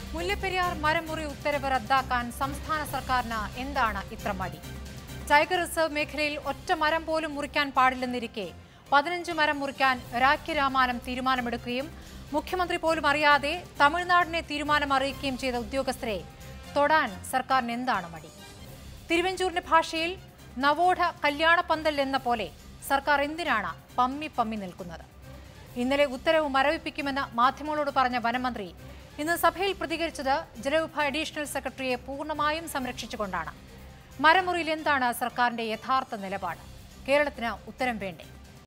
മുല്ലപ്പെരിയാർ മരമുറി ഉത്തരവ് റദ്ദാക്കാൻ സംസ്ഥാന സർക്കാരിന് എന്താണ് ഇത്ര മടി ടൈഗർ റിസർവ് മേഖലയിൽ ഒറ്റ മരം പോലും മുറിക്കാൻ പാടില്ലെന്നിരിക്കെ പതിനഞ്ച് മരം മുറിക്കാൻ രാഖി രാമാനം തീരുമാനമെടുക്കുകയും മുഖ്യമന്ത്രി പോലും അറിയാതെ തമിഴ്നാടിനെ തീരുമാനം അറിയിക്കുകയും ചെയ്ത ഉദ്യോഗസ്ഥരെ തൊടാൻ സർക്കാരിന് എന്താണ് മടി തിരുവഞ്ചൂരിന്റെ ഭാഷയിൽ നവോഢ കല്യാണപ്പന്തൽ എന്ന പോലെ സർക്കാർ എന്തിനാണ് പമ്മി പമ്മി നിൽക്കുന്നത് ഇന്നലെ ഉത്തരവ് മരവിപ്പിക്കുമെന്ന് മാധ്യമങ്ങളോട് പറഞ്ഞ വനമന്ത്രി ഇന്ന് സഭയിൽ പ്രതികരിച്ചത് ജലവിഭ അഡീഷണൽ സെക്രട്ടറിയെ പൂർണ്ണമായും സംരക്ഷിച്ചുകൊണ്ടാണ് മരമുറിയിൽ എന്താണ് സർക്കാരിന്റെ യഥാർത്ഥ നിലപാട് കേരളത്തിന് ഉത്തരം വേണ്ടേ